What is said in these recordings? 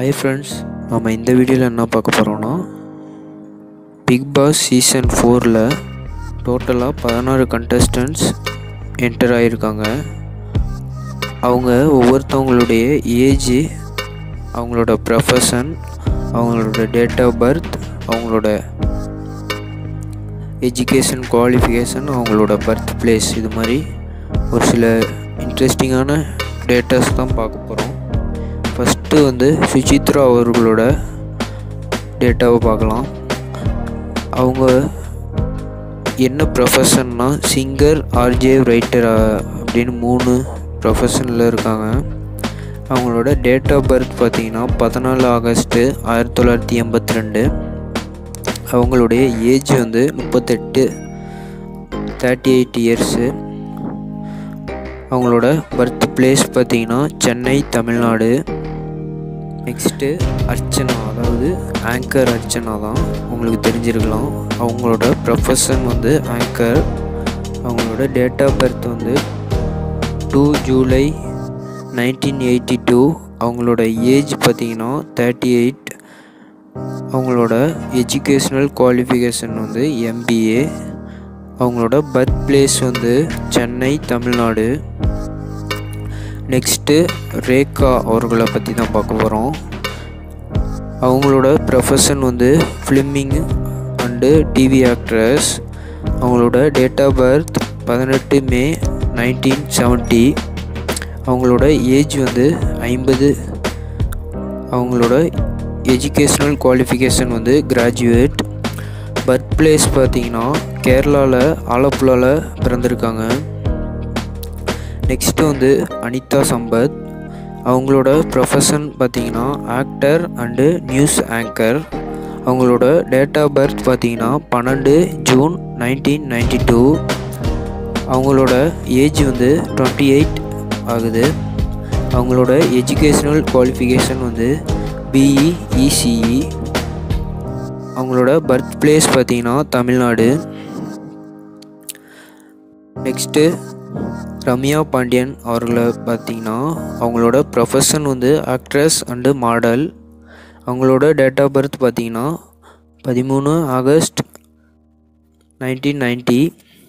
hi friends நம்ம இந்த வீடியோவில் என்ன பார்க்க போகிறோம்னா பிக் பாஸ் சீசன் ஃபோரில் டோட்டலாக பதினாறு கண்டஸ்டன்ட்ஸ் என்டர் ஆகியிருக்காங்க அவங்க ஒவ்வொருத்தவங்களுடைய ஏஜ் அவங்களோட ப்ரொஃபஷன் அவங்களோட டேட் ஆஃப் பர்த் அவங்களோட எஜுகேஷன் குவாலிஃபிகேஷன் அவங்களோட பர்த் பிளேஸ் இது மாதிரி ஒரு சில இன்ட்ரெஸ்டிங்கான டேட்டாஸ் தான் பார்க்க போகிறோம் ஃபஸ்ட்டு வந்து சுசித்ரா அவர்களோட டேட்டாவை பார்க்கலாம் அவங்க என்ன ப்ரொஃபஷன்னா சிங்கர் ஆர்ஜே ரைட்டர் அப்படின்னு மூணு ப்ரொஃபஷனில் இருக்காங்க அவங்களோட டேட் ஆஃப் பர்த் பார்த்திங்கன்னா பதினாலு ஆகஸ்ட்டு ஆயிரத்தி தொள்ளாயிரத்தி எண்பத்தி ரெண்டு அவங்களுடைய ஏஜ் வந்து முப்பத்தெட்டு தேர்ட்டி எயிட் இயர்ஸு அவங்களோட பர்த் பிளேஸ் பார்த்திங்கன்னா சென்னை தமிழ்நாடு நெக்ஸ்ட்டு அர்ச்சனா அதாவது ஆங்கர் அர்ச்சனா தான் உங்களுக்கு தெரிஞ்சிருக்கலாம் அவங்களோட ப்ரொஃபஷன் வந்து ஆங்கர் அவங்களோட டேட் ஆஃப் பர்த் வந்து two July nineteen eighty two அவங்களோட ஏஜ் பார்த்திங்கன்னா தேர்ட்டி எயிட் அவங்களோட எஜுகேஷ்னல் குவாலிஃபிகேஷன் வந்து எம்பிஏ அவங்களோட பர்த் பிளேஸ் வந்து சென்னை தமிழ்நாடு நெக்ஸ்ட்டு ரேகா அவர்களை பற்றி தான் பார்க்க போகிறோம் அவங்களோட ப்ரொஃபஷன் வந்து ஃபிலிமிங் அண்டு டிவி ஆக்ட்ரஸ் அவங்களோட டேட் ஆஃப் பர்த் பதினெட்டு மே நைன்டீன் செவன்ட்டி அவங்களோட ஏஜ் வந்து ஐம்பது அவங்களோட எஜுகேஷ்னல் குவாலிஃபிகேஷன் வந்து கிராஜுவேட் பர்த் பிளேஸ் பார்த்தீங்கன்னா கேரளாவில் ஆலப்புழாவில் பிறந்திருக்காங்க நெக்ஸ்ட்டு வந்து அனிதா சம்பத் அவங்களோட ப்ரொஃபஷன் பார்த்தீங்கன்னா ஆக்டர் அண்டு நியூஸ் ஆங்கர் அவங்களோட டேட் ஆஃப் பர்த் பார்த்தீங்கன்னா பன்னெண்டு ஜூன் நைன்டீன் நைன்டி டூ அவங்களோட ஏஜ் வந்து டுவெண்ட்டி எயிட் ஆகுது அவங்களோட எஜுகேஷ்னல் குவாலிஃபிகேஷன் வந்து பிஇ இசிஇ அவங்களோட பர்த் பிளேஸ் பார்த்தீங்கன்னா தமிழ்நாடு நெக்ஸ்ட்டு ரம்யா பாண்டியன் அவர்களை பார்த்தீங்கன்னா அவங்களோட ப்ரொஃபஷன் வந்து ஆக்ட்ரஸ் அண்டு மாடல் அவங்களோட டேட் ஆஃப் பர்த் பார்த்தீங்கன்னா பதிமூணு ஆகஸ்ட் நைன்டீன் நைன்ட்டி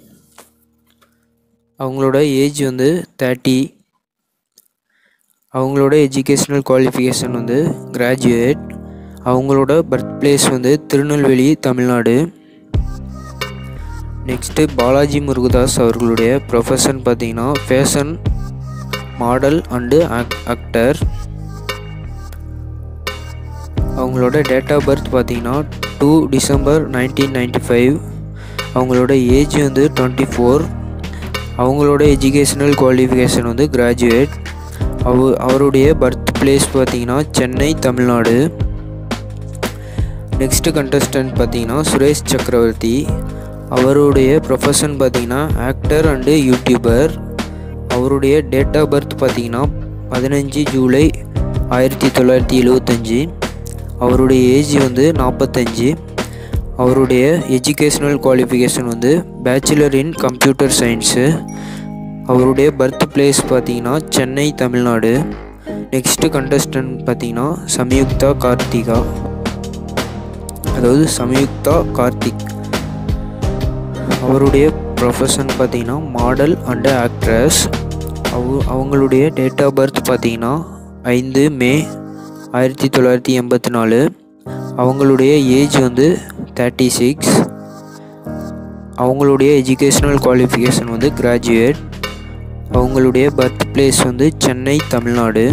அவங்களோட ஏஜ் வந்து தேர்ட்டி அவங்களோட எஜுகேஷ்னல் குவாலிஃபிகேஷன் வந்து கிராஜுவேட் அவங்களோட பர்த் பிளேஸ் வந்து திருநெல்வேலி தமிழ்நாடு நெக்ஸ்ட்டு பாலாஜி முருகதாஸ் அவர்களுடைய ப்ரொஃபஷன் பார்த்தீங்கன்னா ஃபேஷன் மாடல் அண்டு ஆக்டர் அவங்களோட டேட் ஆஃப் பர்த் பார்த்தீங்கன்னா two December nineteen ninety five அவங்களோட ஏஜ் வந்து டுவெண்ட்டி ஃபோர் அவங்களோட எஜுகேஷ்னல் குவாலிஃபிகேஷன் வந்து கிராஜுவேட் அவ அவருடைய பர்த் பிளேஸ் பார்த்தீங்கன்னா சென்னை தமிழ்நாடு நெக்ஸ்ட்டு கண்டஸ்டன்ட் பார்த்தீங்கன்னா சுரேஷ் சக்கரவர்த்தி அவருடைய ப்ரொஃபஷன் பார்த்தீங்கன்னா ஆக்டர் அண்டு யூடியூபர் அவருடைய டேட் ஆஃப் பர்த் பார்த்தீங்கன்னா பதினஞ்சு ஜூலை ஆயிரத்தி தொள்ளாயிரத்தி எழுவத்தஞ்சி அவருடைய ஏஜ் வந்து நாற்பத்தஞ்சு அவருடைய எஜுகேஷ்னல் குவாலிஃபிகேஷன் வந்து பேச்சுலர் இன் கம்ப்யூட்டர் சயின்ஸு அவருடைய பர்த் பிளேஸ் பார்த்தீங்கன்னா சென்னை தமிழ்நாடு நெக்ஸ்ட்டு கண்டஸ்டன்ட் பார்த்தீங்கன்னா சம்யுக்தா கார்த்திகா அதாவது சம்யுக்தா கார்த்திக் அவருடைய ப்ரொஃபஷன் பார்த்தீங்கன்னா மாடல் அண்டு ஆக்ட்ரஸ் அவ அவங்களுடைய டேட் ஆஃப் பர்த் பார்த்தீங்கன்னா ஐந்து மே ஆயிரத்தி தொள்ளாயிரத்தி எண்பத்தி நாலு அவங்களுடைய ஏஜ் வந்து தேர்ட்டி சிக்ஸ் அவங்களுடைய எஜுகேஷ்னல் குவாலிஃபிகேஷன் வந்து கிராஜுவேட் அவங்களுடைய பர்த் பிளேஸ் வந்து சென்னை தமிழ்நாடு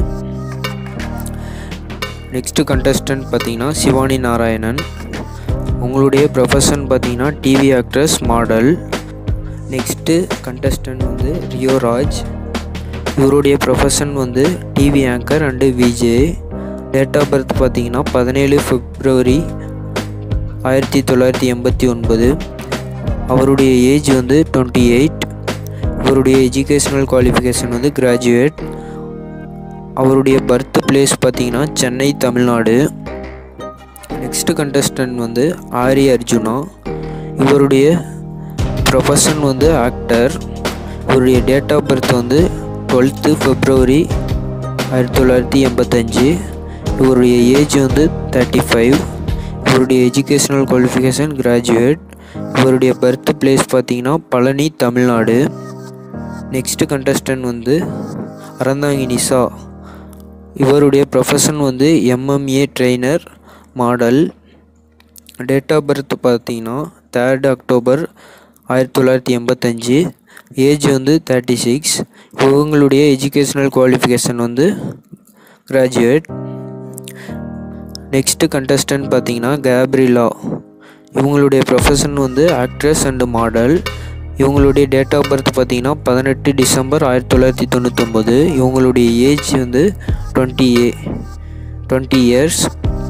நெக்ஸ்ட்டு கண்டஸ்டன்ட் பார்த்தீங்கன்னா சிவானி நாராயணன் உங்களுடைய ப்ரொஃபஷன் பார்த்தீங்கன்னா TV actress model next contestant வந்து ரியோ ராஜ் இவருடைய ப்ரொஃபஷன் வந்து TV anchor and VJ date of birth பார்த்தீங்கன்னா பதினேழு பிப்ரவரி ஆயிரத்தி தொள்ளாயிரத்தி எண்பத்தி ஒன்பது அவருடைய ஏஜ் வந்து டுவெண்ட்டி எயிட் இவருடைய எஜுகேஷ்னல் குவாலிஃபிகேஷன் வந்து கிராஜுவேட் அவருடைய பர்த் பிளேஸ் பார்த்தீங்கன்னா சென்னை தமிழ்நாடு நெக்ஸ்ட்டு கண்டஸ்டன்ட் வந்து ஆரி அர்ஜுனா இவருடைய ப்ரொஃபஷன் வந்து ஆக்டர் இவருடைய டேட் ஆஃப் பர்த் வந்து டுவெல்த்து ஃபிப்ரவரி ஆயிரத்தி தொள்ளாயிரத்தி எண்பத்தஞ்சு இவருடைய ஏஜ் வந்து தேர்ட்டி ஃபைவ் இவருடைய எஜுகேஷ்னல் குவாலிஃபிகேஷன் கிராஜுவேட் இவருடைய பர்த் பிளேஸ் பார்த்தீங்கன்னா பழனி தமிழ்நாடு நெக்ஸ்ட் கண்டஸ்டன்ட் வந்து அறந்தாங்கி நிசா இவருடைய ப்ரொஃபஷன் வந்து MMA trainer model date of birth பார்த்தீங்கன்னா தேர்ட் அக்டோபர் ஆயிரத்தி தொள்ளாயிரத்தி எண்பத்தஞ்சு ஏஜ் வந்து தேர்ட்டி சிக்ஸ் இவங்களுடைய எஜுகேஷ்னல் குவாலிஃபிகேஷன் வந்து கிராஜுவேட் நெக்ஸ்ட்டு கண்டஸ்டன்ட் பார்த்தீங்கன்னா கேப்ரிலா இவங்களுடைய ப்ரொஃபஷன் வந்து ஆக்ட்ரஸ் அண்டு மாடல் இவங்களுடைய டேட் ஆஃப் பர்த் பார்த்தீங்கன்னா பதினெட்டு டிசம்பர் ஆயிரத்தி தொள்ளாயிரத்தி தொண்ணூத்தொம்பது இவங்களுடைய ஏஜ் வந்து டுவெண்ட்டி ஏ டுவெண்ட்டி இயர்ஸ்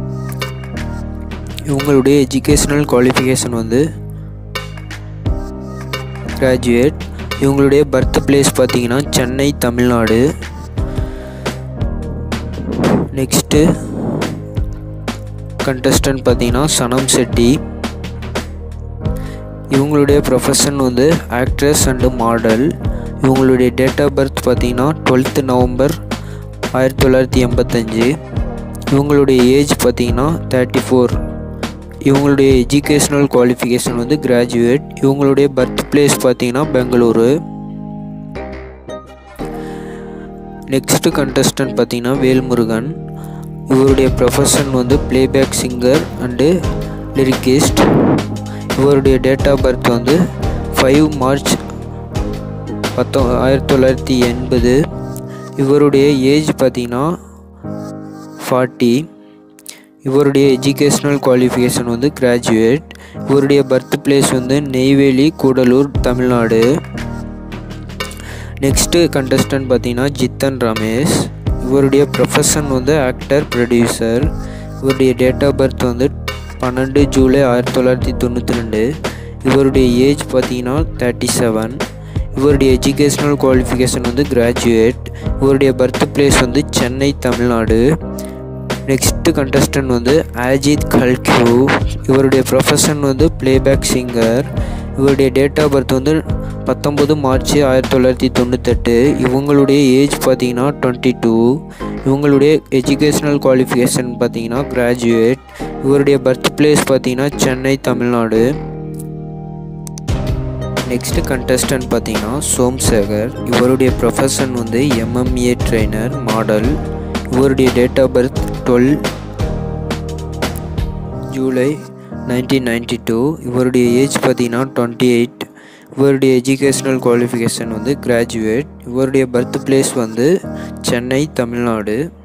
இவங்களுடைய எஜுகேஷ்னல் குவாலிஃபிகேஷன் வந்து கிராஜுவேட் இவங்களுடைய பர்த் பிளேஸ் பார்த்தீங்கன்னா சென்னை தமிழ்நாடு நெக்ஸ்ட்டு கண்டஸ்டன்ட் பார்த்தீங்கன்னா சனம் செட்டி இவங்களுடைய ப்ரொஃபஷன் வந்து ஆக்ட்ரஸ் அண்டு மாடல் இவங்களுடைய டேட் ஆஃப் பர்த் பார்த்தீங்கன்னா டுவெல்த்து நவம்பர் ஆயிரத்தி தொள்ளாயிரத்தி எண்பத்தஞ்சு இவங்களுடைய ஏஜ் பார்த்தீங்கன்னா தேர்ட்டி ஃபோர் இவங்களுடைய எஜுகேஷ்னல் குவாலிஃபிகேஷன் வந்து கிராஜுவேட் இவங்களுடைய பர்த் பிளேஸ் பார்த்தீங்கன்னா பெங்களூரு நெக்ஸ்ட்டு கண்டஸ்டன்ட் பார்த்தீங்கன்னா வேல்முருகன் இவருடைய ப்ரொஃபஷன் வந்து பிளேபேக் சிங்கர் அண்டு லிரிக்கிஸ்ட் இவருடைய டேட் ஆஃப் பர்த் வந்து ஃபைவ் மார்ச் பத்தொ ஆயிரத்தி தொள்ளாயிரத்தி எண்பது இவருடைய ஏஜ் பார்த்தீங்கன்னா ஃபார்ட்டி இவருடைய எஜுகேஷ்னல் குவாலிஃபிகேஷன் வந்து கிராஜுவேட் இவருடைய பர்த் பிளேஸ் வந்து நெய்வேலி கூடலூர் தமிழ்நாடு நெக்ஸ்ட்டு கண்டஸ்டன்ட் பார்த்தீங்கன்னா ஜித்தன் ரமேஷ் இவருடைய ப்ரொஃபஷன் வந்து ஆக்டர் ப்ரொடியூசர் இவருடைய டேட் ஆஃப் பர்த் வந்து பன்னெண்டு ஜூலை ஆயிரத்தி தொள்ளாயிரத்தி தொண்ணூற்றி ரெண்டு இவருடைய ஏஜ் பார்த்தீங்கன்னா தேர்ட்டி செவன் இவருடைய எஜுகேஷ்னல் குவாலிஃபிகேஷன் வந்து கிராஜுவேட் இவருடைய பர்த் பிளேஸ் வந்து சென்னை தமிழ்நாடு நெக்ஸ்ட்டு கண்டஸ்டன்ட் வந்து அஜித் கல்கியூ இவருடைய ப்ரொஃபஷன் வந்து பிளேபேக் சிங்கர் இவருடைய டேட் ஆஃப் பர்த் வந்து பத்தொம்பது மார்ச் ஆயிரத்தி தொள்ளாயிரத்தி தொண்ணூத்தெட்டு இவங்களுடைய ஏஜ் பார்த்தீங்கன்னா டுவெண்ட்டி டூ இவங்களுடைய எஜுகேஷ்னல் குவாலிஃபிகேஷன் பார்த்தீங்கன்னா கிராஜுவேட் இவருடைய பர்த் பிளேஸ் பார்த்தீங்கன்னா சென்னை தமிழ்நாடு நெக்ஸ்ட்டு கண்டஸ்டன்ட் பார்த்தீங்கன்னா சோம்சேகர் இவருடைய ப்ரொஃபஷன் வந்து எம்எம்ஏ ட்ரெய்னர் மாடல் இவருடைய date of birth twelve July nineteen ninety two இவருடைய ஏஜ் பார்த்தீங்கன்னா டுவெண்ட்டி எயிட் இவருடைய எஜுகேஷ்னல் குவாலிஃபிகேஷன் வந்து கிராஜுவேட் இவருடைய பர்த் பிளேஸ் வந்து சென்னை தமிழ்நாடு